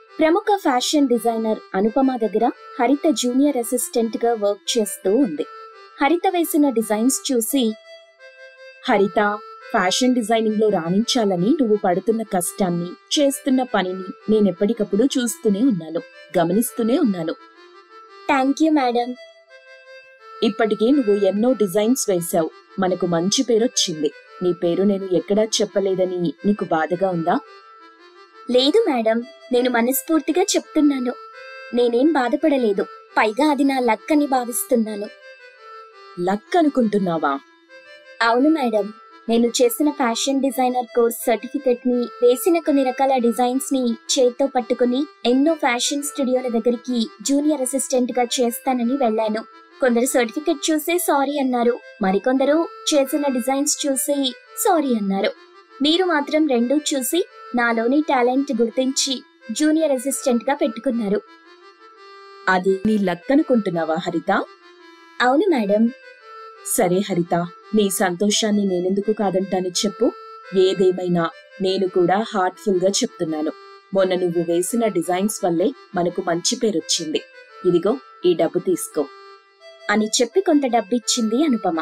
ప్రముఖ fashion designer Anupama దగ్గర హరిత జూనియర్ అసిస్టెంట్ గా వర్క్ చేస్తూ ఉంది హరిత వేసిన డిజైన్స్ చూసి హరిత ఫ్యాషన్ డిజైనింగ్ లో రాణించాలని నువ్వు పడుతున్న కష్టాన్ని చేస్తున్న పనిని నేనెప్పటికప్పుడు చూస్తూనే ఉన్నాను గమనిస్తూనే ఉన్నాను థ్యాంక్ యూ మేడం ఇప్పటికే నువ్వు ఎన్నో డిజైన్స్ వేశావు మనకు మంచి పేరు వచ్చింది నీ పేరు నేను ఎక్కడా చెప్పలేదని నీకు బాధగా ఉందా లేదు మేడం నేను మనస్ఫూర్తిగా చెప్తున్నాను నేనేం బాధపడలేదు పైగా అది నా లక్ అని భావిస్తున్నాను లక్ అనుకుంటున్నావా అవును మేడం నేను చేసిన ఫ్యాషన్ డిజైనర్ కోర్స్ సర్టిఫికెట్ ని వేసిన కొన్ని రకాల డిజైన్స్ ని చేత్తో పట్టుకుని ఎన్నో ఫ్యాషన్ స్టూడియోల దగ్గరికి జూనియర్ అసిస్టెంట్ గా చేస్తానని వెళ్ళాను కొందరు సర్టిఫికెట్ చూసి సారీ అన్నారు మరికొందరు చేసిన డిజైన్స్ చూసి సారీ అన్నారు మీరు మాత్రం రెండూ చూసి నాలోని టాలెంట్ గుర్తించి జూనియర్ అసిస్టెంట్ గా పెట్టుకున్నారు అది నీ లక్ అనుకుంటున్నావా హరిత అవును మేడం సరే హరిత నీ సంతోషాన్ని నేనెందుకు కాదంటాను చెప్పు ఏదేమైనా నేను కూడా హార్ట్ఫుల్ గా చెప్తున్నాను మొన్న నువ్వు వేసిన డిజైన్స్ వల్లే మనకు మంచి పేరొచ్చింది ఇదిగో ఈ డబ్బు తీసుకో అని చెప్పి కొంత డబ్బిచ్చింది అనుపమ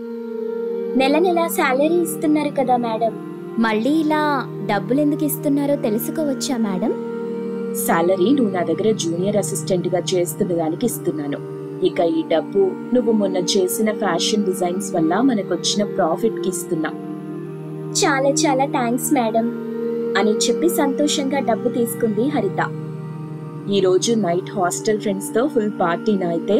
నెల నెల శాలరీ ఇస్తున్నారు కదా మేడం మళ్ళీ ఇలా డబ్బులు ఎందుకు ఇస్తున్నారో తెలుసుకోవచ్చా మేడం శాలరీ నువ్వు నా దగ్గర జూనియర్ అసిస్టెంట్ గా చేస్తున్న దానికి ఇస్తున్నాను ఇక ఈ డబ్బు నువ్వు మొన్న చేసిన ఫ్యాషన్ డిజైన్స్ వల్ల మనకొచ్చిన ప్రాఫిట్ కి ఇస్తున్నా చాలా చాలా థ్యాంక్స్ మేడం అని చెప్పి సంతోషంగా డబ్బు తీసుకుంది హరిత ఈ రోజు నైట్ హాస్టల్ ఫ్రెండ్స్ తో ఫుల్ పార్టీనా అయితే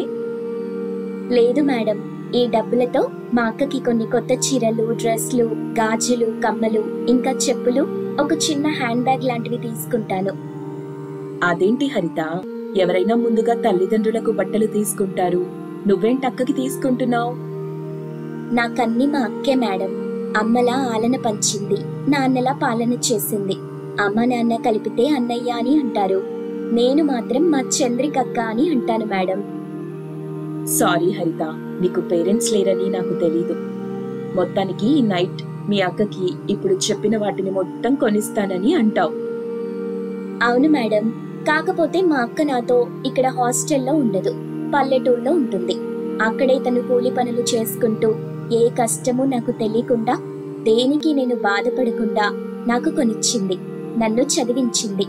లేదు మేడం ఈ డబ్బులతో మా అక్కకి కొన్ని కొత్త చీరలు డ్రెస్లు గాజులు కమ్మలు ఇంకా చెప్పులు ఒక చిన్న హ్యాండ్ బ్యాగ్ లాంటివి తీసుకుంటాను అదేంటి హరిత ఎవరైనా ముందుగా తల్లిదండ్రులకు బట్టలు తీసుకుంటారు నువ్వేంటి అక్కకి తీసుకుంటున్నావు నాకన్ని మా అక్కే మేడం అమ్మలా ఆలన పంచింది నాన్నలా పాలన చేసింది అమ్మ నాన్న కలిపితే అన్నయ్య అని అంటారు నేను మాత్రం మా చంద్రికక్క అని అంటాను మేడం సారీ హరిత నీకు పేరెంట్స్ లేరని నాకు తెలీదు మొత్తానికి ఈ నైట్ మీ అక్కకి ఇప్పుడు చెప్పిన వాటిని మొత్తం కొనిస్తానని అంటావు అవును మేడం కాకపోతే మా అక్క నాతో ఇక్కడ హాస్టల్లో ఉండదు పల్లెటూరులో ఉంటుంది అక్కడే తను కూలి పనులు చేసుకుంటూ ఏ కష్టమూ నాకు తెలియకుండా దేనికి నేను బాధపడకుండా నాకు కొనిచ్చింది నన్ను చదివించింది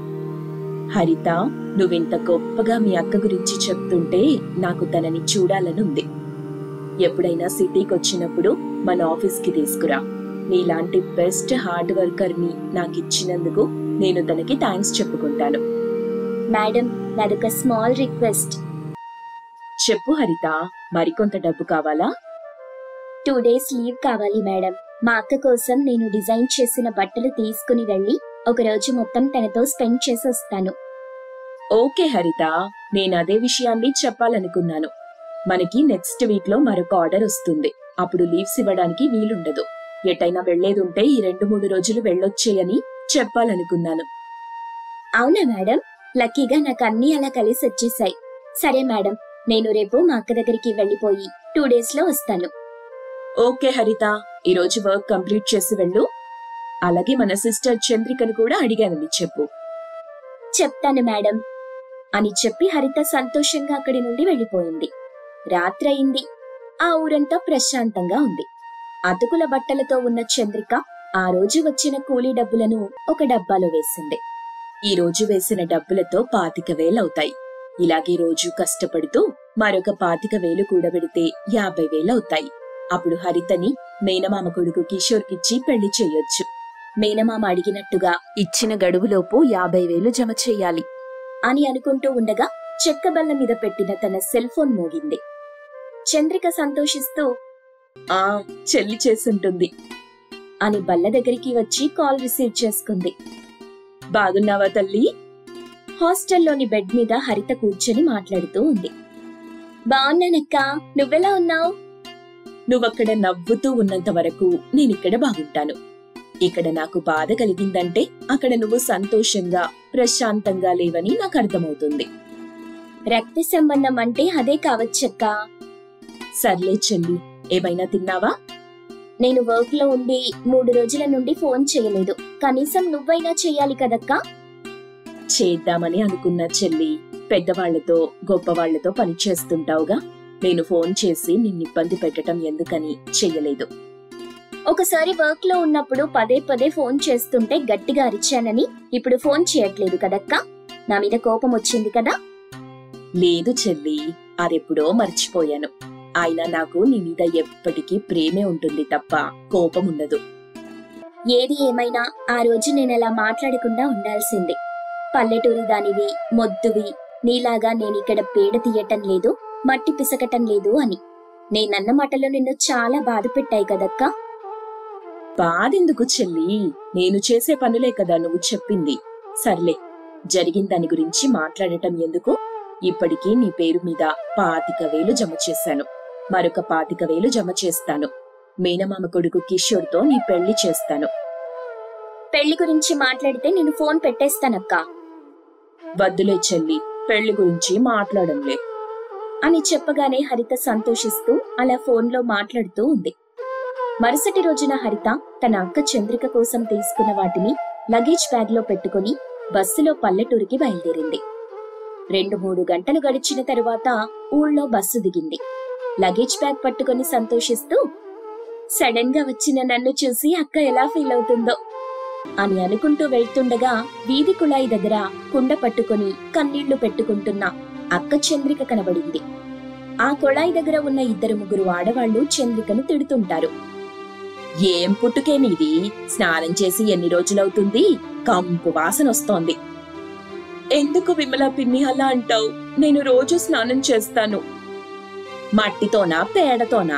హరిత నువ్వింత గొప్పగా మీ అక్క గురించి చెప్తుంటే నాకు తనని చూడాలనుంది ఎప్పుడైనా సిటీకి వచ్చినప్పుడు మన ఆఫీస్కి తీసుకురా నీలాంటి బెస్ట్ హార్డ్ వర్కర్ ని నాకు ఇచ్చినందుకు నేను తనకి థ్యాంక్స్ చెప్పుకుంటాను మేడం నాదొక స్మాల్ రిక్వెస్ట్ చెప్పు హరిత మరికొంత డబ్బు కావాలా టూ డేస్ లీవ్ కావాలి మేడం మా అక్క కోసం నేను డిజైన్ చేసిన బట్టలు తీసుకుని వెళ్ళి ఒక రోజు మొత్తం తనతో స్పెండ్ చేసి వస్తాను ఓకే హరిత నేను అదే విషయాన్ని చెప్పాలనుకున్నాను మనకి నెక్స్ట్ వీక్ లో మరొక ఆర్డర్ వస్తుంది అప్పుడు లీవ్స్ ఇవ్వడానికి వీలుండదు ఎటైనా వెళ్లేదుంటే ఈ రెండు మూడు రోజులు వెళ్ళొచ్చేయని చెప్పాలనుకున్నాను అవునా మేడం లక్కీగా నాకు అన్ని అలా కలిసి వచ్చేసాయి సరే మేడం నేను రేపు మా అక్క దగ్గరికి వెళ్ళిపోయి టూ డేస్ లో వస్తాను ఓకే హరిత ఈ రోజు వర్క్ కంప్లీట్ చేసి వెళ్ళు అలాగే మన సిస్టర్ చంద్రికను కూడా అడిగానని చెప్పు చెప్తాను మేడం అని చెప్పి హరిత సంతోషంగా అక్కడి నుండి వెళ్ళిపోయింది రాత్రి అయింది ఆ ఊరంతా ప్రశాంతంగా ఉంది అతుకుల బట్టలతో ఉన్న చంద్రిక ఆ రోజు వచ్చిన కూలీ డబ్బులను ఒక డబ్బాలో వేసింది ఈ రోజు వేసిన డబ్బులతో పాతిక వేలవుతాయి ఇలాగే రోజు కష్టపడుతూ మరొక పాతిక వేలు కూడబెడితే యాభై వేలవుతాయి అప్పుడు హరితని మేనమామ కొడుకు కిషోర్కిచ్చి పెళ్లి చేయొచ్చు మేనమామ అడిగినట్టుగా ఇచ్చిన గడువులోపు యాభై వేలు జమ చెయ్యాలి అని అనుకుంటూ ఉండగా చెక్క బల్ల మీద పెట్టిన తన సెల్ ఫోన్ మోగింది చంద్రిక సంతోషిస్తూ ఆ చెల్లి చేసుంటుంది అని బల్ల దగ్గరికి వచ్చి కాల్ రిసీవ్ చేసుకుంది బాగున్నావా తల్లి హాస్టల్లోని బెడ్ మీద హరిత కూర్చొని మాట్లాడుతూ ఉంది బాగున్నానక్క నువ్వెలా ఉన్నావు నువ్వక్కడ నవ్వుతూ ఉన్నంత వరకు నేనిక్కడ బాగుంటాను ఇక్కడ నాకు బాధ కలిగిందంటే అక్కడ నువ్వు సంతోషంగా ప్రశాంతంగా లేవని నాకు అర్థమవుతుంది రక్త సంబంధం అంటే అదే కావచ్చక్క సర్లే చెల్లి ఏమైనా తిన్నావా నేను వర్క్ లో ఉండి మూడు రోజుల నుండి ఫోన్ చేయలేదు కనీసం నువ్వైనా చెయ్యాలి కదక్కా చేద్దామని అనుకున్నా చెల్లి పెద్దవాళ్లతో గొప్పవాళ్లతో పని చేస్తుంటావుగా నేను ఫోన్ చేసి నిన్ను ఇబ్బంది పెట్టడం ఎందుకని చెయ్యలేదు ఒకసారి వర్క్ లో ఉన్నప్పుడు పదే పదే ఫోన్ చేస్తుంటే గట్టిగా అరిచానని ఇప్పుడు ఫోన్ చేయట్లేదు కదక్కా నా మీద కోపం వచ్చింది కదా లేదు చెల్లి అదెప్పుడో మర్చిపోయాను అయినా నాకు నీ మీద ఎప్పటికీ ప్రేమే ఉంటుంది తప్ప కోపం ఉండదు ఏది ఏమైనా ఆ రోజు నేను అలా మాట్లాడకుండా ఉండాల్సింది పల్లెటూరి దానివి మొద్దువి నీలాగా నేనిక్కడ పేడ తీయటం లేదు మట్టి పిసకటం లేదు అని నేనన్న మాటలు నిన్ను చాలా బాధ పెట్టాయి కదక్కా బాధెందుకు చెల్లి నేను చేసే పనులే కదా నువ్వు చెప్పింది సర్లే జరిగిన దాని గురించి మాట్లాడటం ఎందుకు ఇప్పటికీ నీ పేరు మీద పాతిక వేలు జమ చేశాను మరొక పాతిక వేలు జమ చేస్తాను మేనమామ కొడుకు కిషోర్తో నీ పెళ్లి చేస్తాను పెళ్లి గురించి మాట్లాడితే నేను ఫోన్ పెట్టేస్తానక్కా వద్దులే చెల్లి పెళ్లి గురించి మాట్లాడంలే అని చెప్పగానే హరిత సంతోషిస్తూ అలా ఫోన్లో మాట్లాడుతూ ఉంది మరుసటి రోజున హరిత తన అక్క చంద్రిక కోసం తీసుకున్న వాటిని లగేజ్ బ్యాగ్ లో పెట్టుకుని బస్సులో పల్లెటూరికి బయలుదేరింది రెండు మూడు గంటలు గడిచిన తరువాత ఊళ్ళో బస్సు దిగింది లగేజ్ బ్యాగ్ పట్టుకొని సంతోషిస్తూ సడన్ గా వచ్చిన నన్ను చూసి అక్క ఎలా ఫీల్ అవుతుందో అని అనుకుంటూ వెళ్తుండగా వీధి కుళాయి దగ్గర కుండ పట్టుకొని కన్నీళ్లు పెట్టుకుంటున్న అక్క చంద్రిక కనబడింది ఆ కుళాయి దగ్గర ఉన్న ఇద్దరు ముగ్గురు ఆడవాళ్లు చంద్రికను తిడుతుంటారు ఏం పుట్టుకే నీది స్నానం చేసి ఎన్ని రోజులవుతుంది కంపు వాసన వస్తోంది ఎందుకు విమల పిన్ని అలా అంటావు నేను రోజు స్నానం చేస్తాను మట్టితోనా పేడతోనా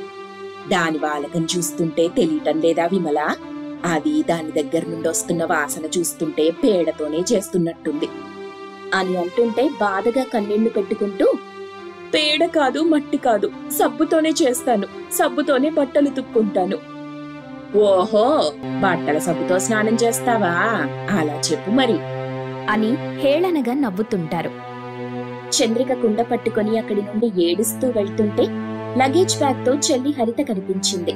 దాని వాలకం చూస్తుంటే తెలియటం లేదా విమల అది దాని దగ్గర నుండి వస్తున్న వాసన చూస్తుంటే పేడతోనే చేస్తున్నట్టుంది అని అంటుంటే బాధగా కన్నీళ్లు పెట్టుకుంటూ పేడ కాదు మట్టి కాదు సబ్బుతోనే చేస్తాను సబ్బుతోనే బట్టలు తుక్కుంటాను ఓహో బట్టల సబ్బుతో స్నానం చేస్తావా అలా చెప్పు మరి అని హేళనగా నవ్వుతుంటారు చంద్రిక కుండ పట్టుకొని అక్కడి నుండి ఏడుస్తూ వెళ్తుంటే లగేజ్ బ్యాగ్ తో చెల్లి హరిత కనిపించింది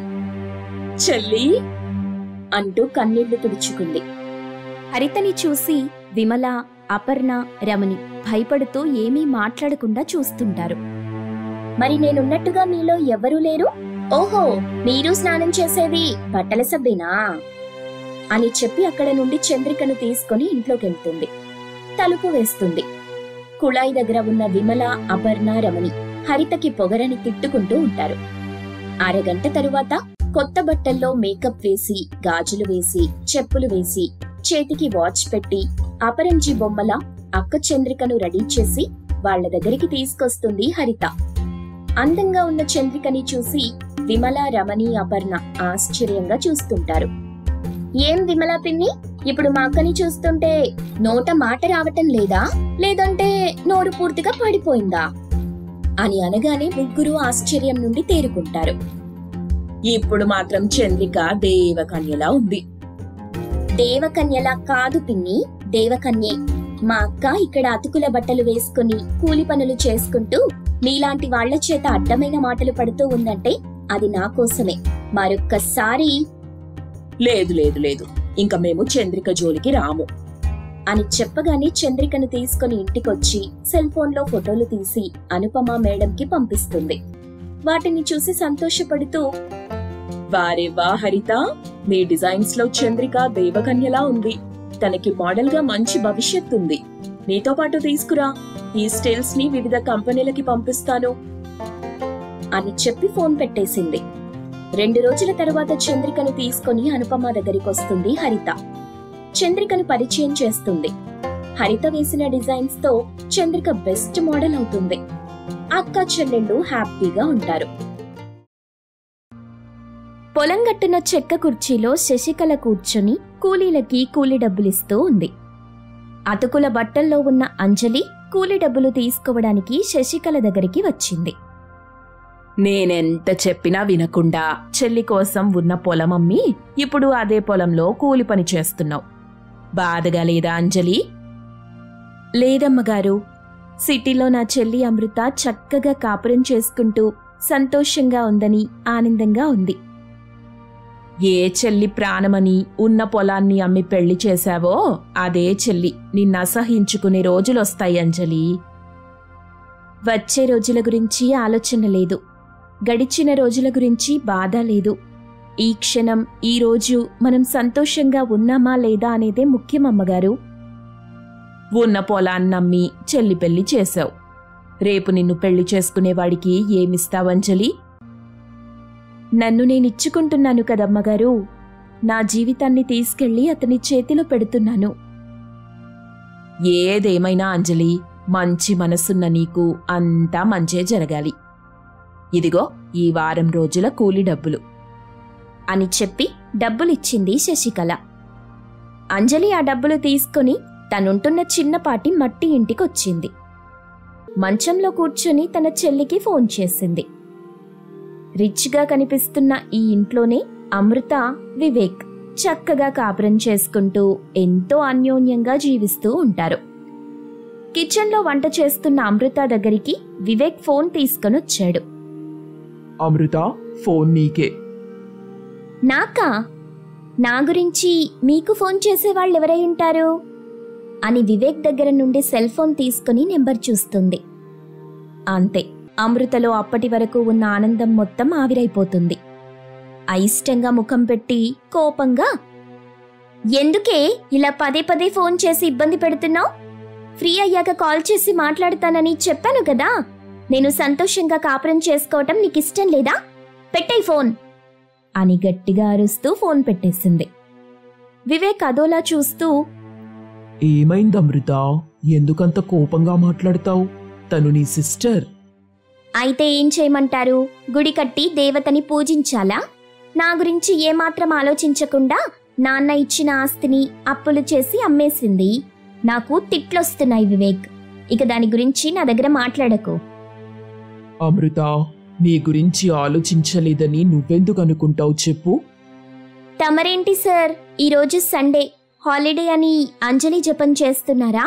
చెల్లి అంటూ కన్నీళ్లు తుడుచుకుంది హరితని చూసి విమల అపర్ణ రమణి భయపడుతూ ఏమీ మాట్లాడకుండా చూస్తుంటారు మరి నేనున్నట్టుగా మీలో ఎవరూ లేరు ఓహో మీరు స్నానం చేసేది బట్టల సబ్బేనా అని చెప్పి అక్కడ నుండి చంద్రికను తీసుకొని ఇంట్లోకెళ్తుంది తలుపు వేస్తుంది కుళాయి దగ్గర ఉన్న విమల అపర్ణ రమణి హరితకి పొగరని తిట్టుకుంటూ ఉంటారు అరగంట తరువాత కొత్త బట్టల్లో మేకప్ వేసి గాజులు వేసి చెప్పులు వేసి చేతికి వాచ్ పెట్టి అపరంజి బొమ్మల అక్క చంద్రికను రెడీ చేసి వాళ్ళ దగ్గరికి తీసుకొస్తుంది హరిత అందంగా ఉన్న చంద్రికని చూసి విమల రమణి అపర్ణ ఆశ్చర్యంగా చూస్తుంటారు ఏం విమల పిన్ని ఇప్పుడు మా అక్కని చూస్తుంటే నోట మాట రావటం లేదా లేదంటే నోరు పూర్తిగా పడిపోయిందా అని అనగానే ముగ్గురు ఆశ్చర్యం నుండి తేరుకుంటారు ఇప్పుడు మాత్రం చంద్రిక దేవకన్యలా ఉంది దేవకన్యలా కాదు పిన్ని దేవకన్యే మా అక్క ఇక్కడ అతుకుల బట్టలు వేసుకుని కూలి పనులు చేసుకుంటూ నీలాంటి వాళ్ల చేత అడ్డమైన మాటలు పడుతూ ఉందంటే అది నా కోసమే మరొక్కసారి లేదు లేదు లేదు ఇంకా మేము చంద్రిక జోలికి రాము అని చెప్పగానే చంద్రికను తీసుకుని ఇంటికొచ్చి సెల్ ఫోన్లో ఫోటోలు తీసి అనుపమ మేడంకి పంపిస్తుంది వాటిని చూసి సంతోషపడుతూ వారే వా హరిత నీ డిజైన్స్ లో చంద్రిక దేవకన్యలా ఉంది తనకి మోడల్ గా మంచి భవిష్యత్తు ఉంది నీతో పాటు తీసుకురా ఈ స్టిల్స్ ని వివిధ కంపెనీలకి పంపిస్తాను అని చెప్పి ఫోన్ పెట్టేసింది రెండు రోజుల తరువాత చంద్రికను తీసుకొని అనుపమ దగ్గరికి వస్తుంది హరిత చంద్రికను పరిచయం చేస్తుంది హరిత వేసిన డిజైన్స్ తో చంద్రిక బెస్ట్ మోడల్ అవుతుంది అక్క చెల్లెళ్ళు హ్యాపీగా ఉంటారు పొలం గట్టున చెక్క కుర్చీలో శశికళ కూర్చొని కూలీలకి కూలీ డబ్బులిస్తూ ఉంది అతుకుల బట్టల్లో ఉన్న అంజలి కూలీ డబ్బులు తీసుకోవడానికి శశికళ దగ్గరికి వచ్చింది నేనెంత చెప్పినా వినకుండా చెల్లి కోసం ఉన్న పొలం అమ్మి ఇప్పుడు అదే పొలంలో కూలి పని చేస్తున్నావు బాధగా లేదా అంజలి లేదమ్మగారు సిటీలో నా చెల్లి అమృత చక్కగా కాపురం చేసుకుంటూ సంతోషంగా ఉందని ఆనందంగా ఉంది ఏ చెల్లి ప్రాణమని ఉన్న పొలాన్ని అమ్మి పెళ్లి చేశావో అదే చెల్లి నిన్ను అసహించుకునే రోజులొస్తాయి అంజలి వచ్చే రోజుల గురించి ఆలోచన లేదు గడిచిన రోజుల గురించి బాధ లేదు ఈ క్షణం ఈ రోజు మనం సంతోషంగా ఉన్నామా లేదా అనేదే ముఖ్యం అమ్మగారు ఉన్న పొలాన్నమ్మి చెల్లి పెళ్లి చేశావు రేపు నిన్ను పెళ్లి చేసుకునేవాడికి ఏమిస్తావంజలి నన్ను నేను ఇచ్చుకుంటున్నాను కదమ్మగారు నా జీవితాన్ని తీసుకెళ్లి అతని చేతిలో పెడుతున్నాను ఏదేమైనా అంజలి మంచి మనసున్న నీకు అంతా మంచే జరగాలి ఇదిగో ఈ వారం రోజుల కూలి డబ్బులు అని చెప్పి డబ్బులిచ్చింది శశికళ అంజలి ఆ డబ్బులు తీసుకుని తనుంటున్న చిన్నపాటి మట్టి ఇంటికొచ్చింది మంచంలో కూర్చొని తన చెల్లికి ఫోన్ చేసింది రిచ్గా కనిపిస్తున్న ఈ ఇంట్లోనే అమృత వివేక్ చక్కగా కాపురం చేసుకుంటూ ఎంతో అన్యోన్యంగా జీవిస్తూ ఉంటారు కిచెన్లో వంట చేస్తున్న అమృత దగ్గరికి వివేక్ ఫోన్ తీసుకొని వచ్చాడు అమృత ఫోన్ నీకే నాకా నా గురించి మీకు ఫోన్ చేసేవాళ్ళు ఎవరై ఉంటారు అని వివేక్ దగ్గర నుండి సెల్ ఫోన్ తీసుకుని నెంబర్ చూస్తుంది అంతే అమృతలో అప్పటి వరకు ఉన్న ఆనందం మొత్తం ఆవిరైపోతుంది అయిష్టంగా ముఖం పెట్టి కోపంగా ఎందుకే ఇలా పదే పదే ఫోన్ చేసి ఇబ్బంది పెడుతున్నావు ఫ్రీ అయ్యాక కాల్ చేసి మాట్లాడతానని చెప్పాను కదా నేను సంతోషంగా కాపురం చేసుకోవటం నీకు ఇష్టం లేదా పెట్టేయ్ ఫోన్ అని గట్టిగా అరుస్తూ ఫోన్ పెట్టేసింది వివేక్ అదోలా చూస్తూ ఏమైంది అమృత ఎందుకంత కోపంగా మాట్లాడతావు తను నీ సిస్టర్ అయితే ఏం చేయమంటారు గుడి కట్టి దేవతని పూజించాలా నా గురించి ఏమాత్రం ఆలోచించకుండా నాన్న ఇచ్చిన ఆస్తిని అప్పులు చేసి అమ్మేసింది నాకు తిట్లొస్తున్నాయి వివేక్ ఇక దాని గురించి నా దగ్గర మాట్లాడకు అమృత నీ గురించి ఆలోచించలేదని నువ్వెందుకు అనుకుంటావు చెప్పు తమరేంటి సార్ ఈరోజు సండే హాలిడే అని అంజలి జపం చేస్తున్నారా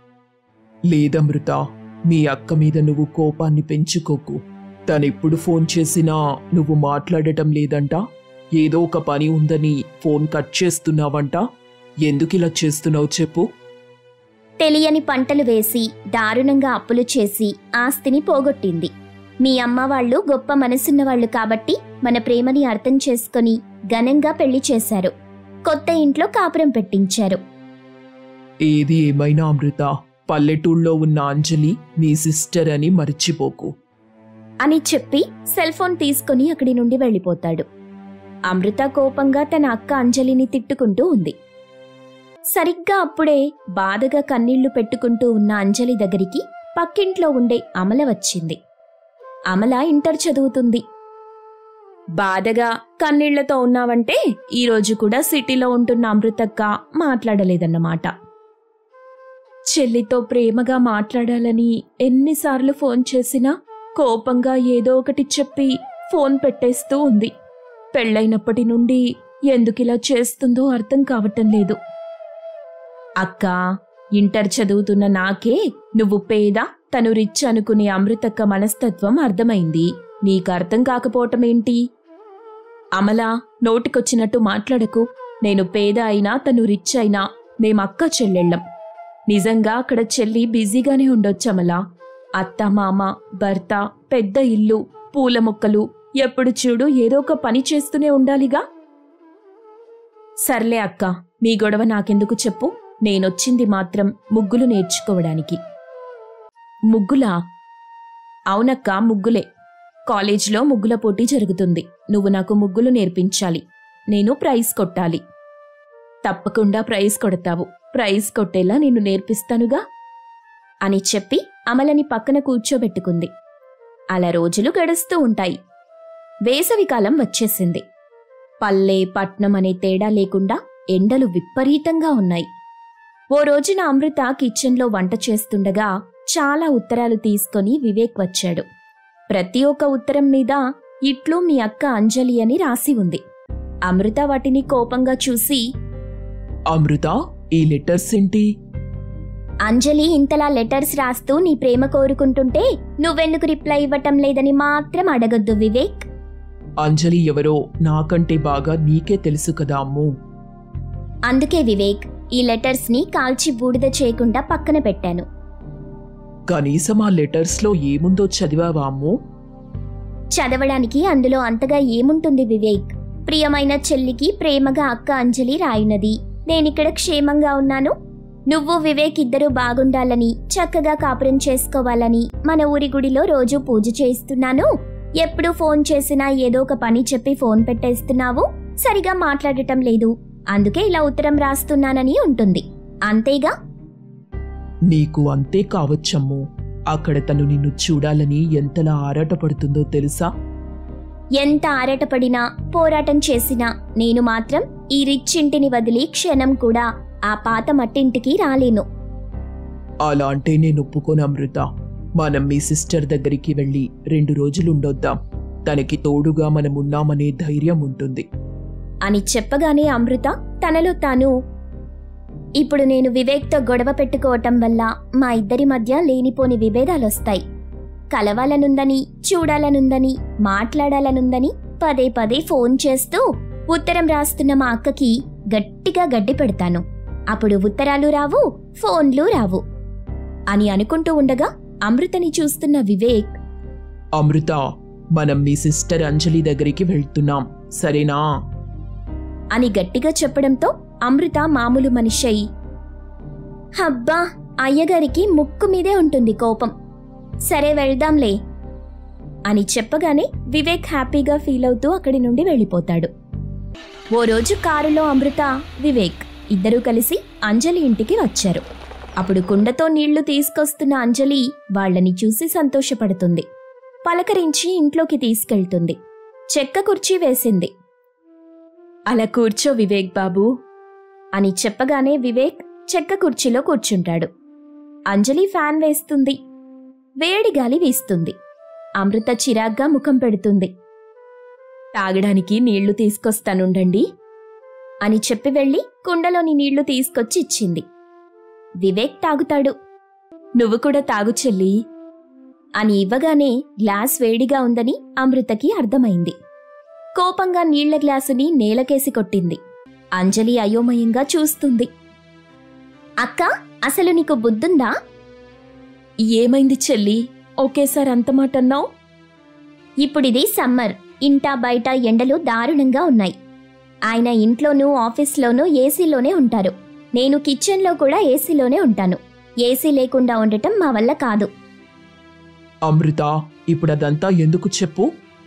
లేదమృత మీ అక్క మీద నువ్వు కోపాన్ని పెంచుకోకు తనెప్పుడు ఫోన్ చేసినా నువ్వు మాట్లాడటం లేదంట ఏదో ఒక పని ఉందని ఫోన్ కట్ చేస్తున్నావంట ఎందుకిలా చేస్తున్నావు చెప్పు తెలియని పంటలు వేసి దారుణంగా అప్పులు చేసి ఆస్తిని పోగొట్టింది మీ అమ్మ వాళ్ళు గొప్ప మనసున్న వాళ్ళు కాబట్టి మన ప్రేమని అర్థం చేసుకొని ఘనంగా పెళ్లి చేశారు కొత్త ఇంట్లో కాపురం పెట్టించారు ఏది ఏమైనా అమృత పల్లెటూళ్ళలో ఉన్న అంజలి నీ సిస్టర్ అని మర్చిపోకు అని చెప్పి సెల్ ఫోన్ తీసుకుని అక్కడి నుండి వెళ్ళిపోతాడు అమృత కోపంగా తన అక్క అంజలిని తిట్టుకుంటూ ఉంది సరిగ్గా అప్పుడే బాధగా కన్నీళ్లు పెట్టుకుంటూ ఉన్న అంజలి దగ్గరికి పక్కింట్లో ఉండే అమల వచ్చింది అమల ఇంటర్ చదువుతుంది బాధగా కన్నీళ్లతో ఉన్నావంటే ఈరోజు కూడా సిటీలో ఉంటున్న అమృతక్క మాట్లాడలేదన్నమాట చెల్లితో ప్రేమగా మాట్లాడాలని ఎన్నిసార్లు ఫోన్ చేసినా కోపంగా ఏదో ఒకటి చెప్పి ఫోన్ పెట్టేస్తూ ఉంది పెళ్ళైనప్పటి నుండి ఎందుకిలా చేస్తుందో అర్థం కావటం లేదు అక్క ఇంటర్ చదువుతున్న నాకే నువ్వు పేద తను రిచ్ అనుకునే అమృతక్క మనస్తత్వం అర్థమైంది నీకు అర్థం కాకపోవటమేంటి అమల నోటికొచ్చినట్టు మాట్లాడకు నేను పేద అయినా తను రిచ్ అయినా మేమక్క చెల్లెళ్ళం నిజంగా అక్కడ చెల్లి బిజీగానే ఉండొచ్చమలా అత్త మామ భర్త పెద్ద ఇల్లు పూల మొక్కలు ఎప్పుడు చూడు ఏదో ఒక పని చేస్తూనే ఉండాలిగా సర్లే అక్క మీ గొడవ నాకెందుకు చెప్పు నేనొచ్చింది మాత్రం ముగ్గులు నేర్చుకోవడానికి ముగ్గులా అవునక్క ముగ్గులే కాలేజ్లో ముగ్గుల పోటీ జరుగుతుంది నువ్వు నాకు ముగ్గులు నేర్పించాలి నేను ప్రైజ్ కొట్టాలి తప్పకుండా ప్రైజ్ కొడతావు ప్రైజ్ కొట్టేలా నేను నేర్పిస్తానుగా అని చెప్పి అమలని పక్కన కూర్చోబెట్టుకుంది అలా రోజులు గడుస్తూ ఉంటాయి వేసవికాలం వచ్చేసింది పల్లె పట్నం అనే తేడా లేకుండా ఎండలు విపరీతంగా ఉన్నాయి ఓ రోజున అమృత కిచెన్లో వంట చేస్తుండగా చాలా ఉత్తరాలు తీసుకొని వివేక్ వచ్చాడు ప్రతి ఒక్క ఉత్తరం మీద ఇట్లు మీ అక్క అంజలి అని రాసి ఉంది అమృత వాటిని కోపంగా చూసి అమృత ఈ లెటర్స్ ఏంటి అంజలి ఇంతలా లెటర్స్ రాస్తూ నీ ప్రేమ కోరుకుంటుంటే నువ్వెందుకు రిప్లై ఇవ్వటం లేదని మాత్రం అడగొద్దు వివేక్ అంజలి ఎవరో నాకంటే బాగా నీకే తెలుసు కదా అమ్ము అందుకే వివేక్ ఈ లెటర్స్ని కాల్చి బూడిద చేయకుండా పక్కన పెట్టాను కనీసం ఆ లెటర్స్లో ఏముందో చదివావా అమ్ము చదవడానికి అందులో అంతగా ఏముంటుంది వివేక్ ప్రియమైన చెల్లికి ప్రేమగా అక్క అంజలి రాయినది నేనిక్కడ క్షేమంగా ఉన్నాను నువ్వు వివేక్ ఇద్దరు బాగుండాలని చక్కగా కాపురం చేసుకోవాలని మన ఊరి గుడిలో రోజు పూజ చేయిస్తున్నాను ఎప్పుడు ఫోన్ చేసినా ఏదో ఒక పని చెప్పి ఫోన్ పెట్టేస్తున్నావు సరిగా మాట్లాడటం లేదు అందుకే ఇలా ఉత్తరం రాస్తున్నానని ఉంటుంది అంతేగా నీకు అంతే కావచ్చమ్ము అక్కడ తను నిన్ను చూడాలని ఎంతలా ఆరాటపడుతుందో తెలుసా ఎంత ఆరాటపడినా పోరాటం చేసినా నేను మాత్రం ఈ రిచ్ ఇంటిని వదిలి క్షణం కూడా ఆ పాత మట్టింటికి రాలేను అలా అంటే నేను ఒప్పుకోను అమృత మనం మీ సిస్టర్ దగ్గరికి వెళ్ళి రెండు రోజులు ఉండొద్దాం తనకి తోడుగా మనం ఉన్నామనే ధైర్యం ఉంటుంది అని చెప్పగానే అమృత తనలో తాను ఇప్పుడు నేను వివేక్తో గొడవ పెట్టుకోవటం వల్ల మా ఇద్దరి మధ్య లేనిపోని విభేదాలొస్తాయి కలవాలనుందని చూడాలనుందని మాట్లాడాలనుందని పదే పదే ఫోన్ చేస్తూ ఉత్తరం రాస్తున్న మా అక్కకి గట్టిగా గడ్డి పెడతాను అప్పుడు ఉత్తరాలు రావు ఫోన్లు రావు అని అనుకుంటూ ఉండగా అమృతని చూస్తున్న వివేక్ అమృత మనం మీ సిస్టర్ అంజలి దగ్గరికి వెళ్తున్నాం సరేనా అని గట్టిగా చెప్పడంతో అమృత మామూలు మనిషై హబ్బా అయ్యగారికి ముక్కు మీదే ఉంటుంది కోపం సరే వెళ్దాంలే అని చెప్పగానే వివేక్ హ్యాపీగా ఫీల్ అవుతూ అక్కడి నుండి వెళ్ళిపోతాడు ఓ రోజు కారులో అమృత వివేక్ ఇద్దరూ కలిసి అంజలి ఇంటికి వచ్చారు అప్పుడు కుండతో నీళ్లు తీసుకొస్తున్న అంజలి వాళ్ళని చూసి సంతోషపడుతుంది పలకరించి ఇంట్లోకి తీసుకెళ్తుంది చెక్క కుర్చీ వేసింది అలా కూర్చో వివేక్ బాబు అని చెప్పగానే వివేక్ చెక్క కుర్చీలో కూర్చుంటాడు అంజలి ఫ్యాన్ వేస్తుంది వేడి గాలి వీస్తుంది అమృత చిరాగ్గా ముఖం పెడుతుంది తాగడానికి నీళ్లు తీసుకొస్తానుండండి అని చెప్పి వెళ్ళి కుండలోని నీళ్లు తీసుకొచ్చి ఇచ్చింది వివేక్ తాగుతాడు నువ్వు కూడా తాగు చెల్లి అని ఇవ్వగానే గ్లాస్ వేడిగా ఉందని అమృతకి అర్థమైంది కోపంగా నీళ్ల గ్లాసుని నేలకేసి కొట్టింది అంజలి అయోమయంగా చూస్తుంది అక్క అసలు నీకు బుద్ధుందా ఏమైంది చెల్లి ఒకేసారి అంత మాట అన్నావు ఇప్పుడిది సమ్మర్ ఇంటా బయట ఎండలు దారుణంగా ఉన్నాయి ఆయన ఇంట్లోనూ ఆఫీస్లోనూ ఏసీలోనే ఉంటారు నేను కిచెన్లో కూడా ఏసీలోనే ఉంటాను ఏసీ లేకుండా ఉండటం మా వల్ల కాదు అమృత ఇప్పుడు అదంతా ఎందుకు చెప్పు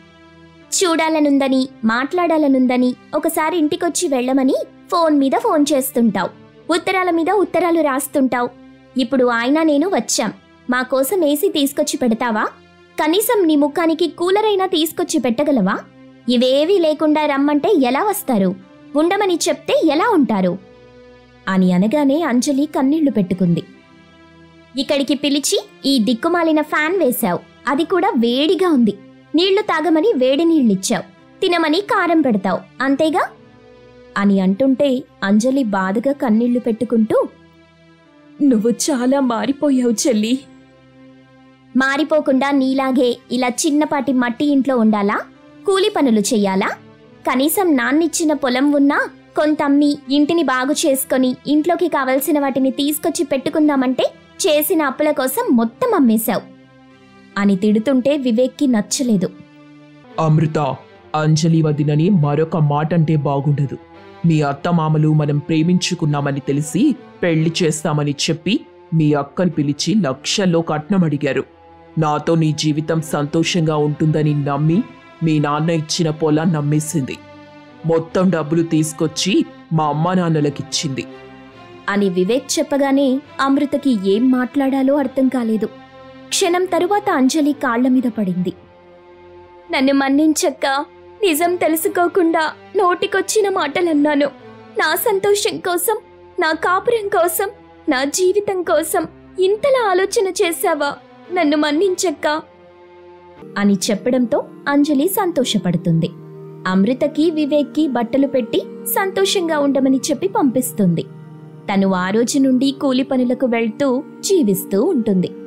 చూడాలనుందని మాట్లాడాలనుందని ఒకసారి ఇంటికొచ్చి వెళ్ళమని ఫోన్ మీద ఫోన్ చేస్తుంటావు ఉత్తరాల మీద ఉత్తరాలు రాస్తుంటావు ఇప్పుడు ఆయన నేను వచ్చాం మా కోసం ఏసీ తీసుకొచ్చి పెడతావా కనీసం నీ ముఖానికి కూలర్ అయినా తీసుకొచ్చి పెట్టగలవా ఇవేవీ లేకుండా రమ్మంటే ఎలా వస్తారు ఉండమని చెప్తే ఎలా ఉంటారు అని అనగానే అంజలి కన్నీళ్లు పెట్టుకుంది ఇక్కడికి పిలిచి ఈ దిక్కుమాలిన ఫ్యాన్ వేశావు అది కూడా వేడిగా ఉంది నీళ్లు తాగమని వేడి నీళ్ళిచ్చావు తినమని కారం పెడతావు అంతేగా అని అంటుంటే అంజలి బాధగా కన్నీళ్లు పెట్టుకుంటూ నువ్వు చాలా మారిపోయావు చెల్లి మారిపోకుండా నీలాగే ఇలా చిన్నపాటి మట్టి ఇంట్లో ఉండాలా కూలి పనులు చెయ్యాలా కనీసం నాన్నిచ్చిన పొలం ఉన్నా కొంతమ్మి ఇంటిని బాగు చేసుకొని ఇంట్లోకి కావలసిన వాటిని తీసుకొచ్చి పెట్టుకుందామంటే చేసిన అప్పుల కోసం మొత్తం అమ్మేశావు అని తిడుతుంటే వివేక్కి నచ్చలేదు అమృత అంజలి వదినని మరొక మాట అంటే బాగుండదు మీ అత్తమామలు మనం ప్రేమించుకున్నామని తెలిసి పెళ్లి చేస్తామని చెప్పి మీ అక్కని పిలిచి లక్షల్లో కట్నం అడిగారు నాతో నీ జీవితం సంతోషంగా ఉంటుందని నమ్మి మీ నాన్న ఇచ్చిన పొలాన్ని నమ్మేసింది మొత్తం డబ్బులు తీసుకొచ్చి మా అమ్మా నాన్నలకిచ్చింది అని వివేక్ చెప్పగానే అమృతకి ఏం మాట్లాడాలో అర్థం కాలేదు క్షణం తరువాత అంజలి కాళ్ల మీద పడింది నన్ను మన్నించక్క నిజం తెలుసుకోకుండా నోటికొచ్చిన మాటలన్నాను నా సంతోషం కోసం నా కాపురం కోసం నా జీవితం కోసం ఇంతలా ఆలోచన చేశావా నన్ను మన్నించక్క అని చెప్పడంతో అంజలి సంతోషపడుతుంది అమృతకి వివేక్కి బట్టలు పెట్టి సంతోషంగా ఉండమని చెప్పి పంపిస్తుంది తను ఆ రోజు నుండి కూలి పనులకు వెళ్తూ జీవిస్తూ ఉంటుంది